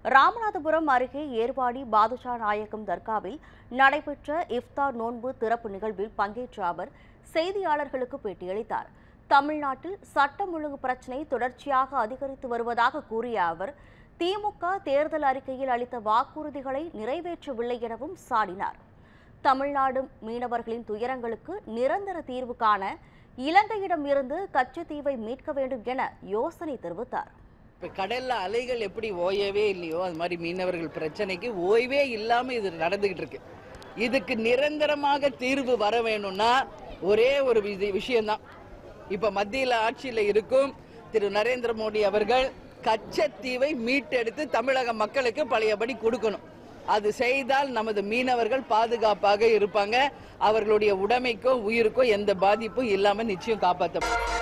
ராமநாதபுரம் அருகே ஏர்வாடி பாதுஷா நாயக்கம் தர்காவில் நடைபெற்ற இஃப்தார் நோன்பு திறப்பு நிகழ்வில் பங்கேற்ற அவர் செய்தியாளர்களுக்கு பேட்டியளித்தார் தமிழ்நாட்டில் சட்டம் ஒழுங்கு பிரச்சினை தொடர்ச்சியாக அதிகரித்து வருவதாக கூறிய அவர் திமுக தேர்தல் அறிக்கையில் அளித்த வாக்குறுதிகளை நிறைவேற்றவில்லை எனவும் சாடினார் தமிழ்நாடு மீனவர்களின் துயரங்களுக்கு நிரந்தர தீர்வு காண இலங்கையிடம் இருந்து கச்சத்தீவை மீட்க வேண்டும் என யோசனை தெரிவித்தார் இப்போ கடல்ல அலைகள் எப்படி ஓயவே இல்லையோ அது மாதிரி மீனவர்கள் பிரச்சனைக்கு ஓய்வே இல்லாம இது நடந்துகிட்டு இருக்கு இதுக்கு நிரந்தரமாக தீர்வு வர வேணும்னா ஒரே ஒரு விஷ- விஷயம்தான் இப்ப மத்தியில ஆட்சியில இருக்கும் திரு நரேந்திர மோடி அவர்கள் கச்சத்தீவை மீட்டெடுத்து தமிழக மக்களுக்கு பழையபடி கொடுக்கணும் அது செய்தால் நமது மீனவர்கள் பாதுகாப்பாக இருப்பாங்க அவர்களுடைய உடைமைக்கோ உயிருக்கோ எந்த பாதிப்பும் இல்லாம நிச்சயம் காப்பாற்ற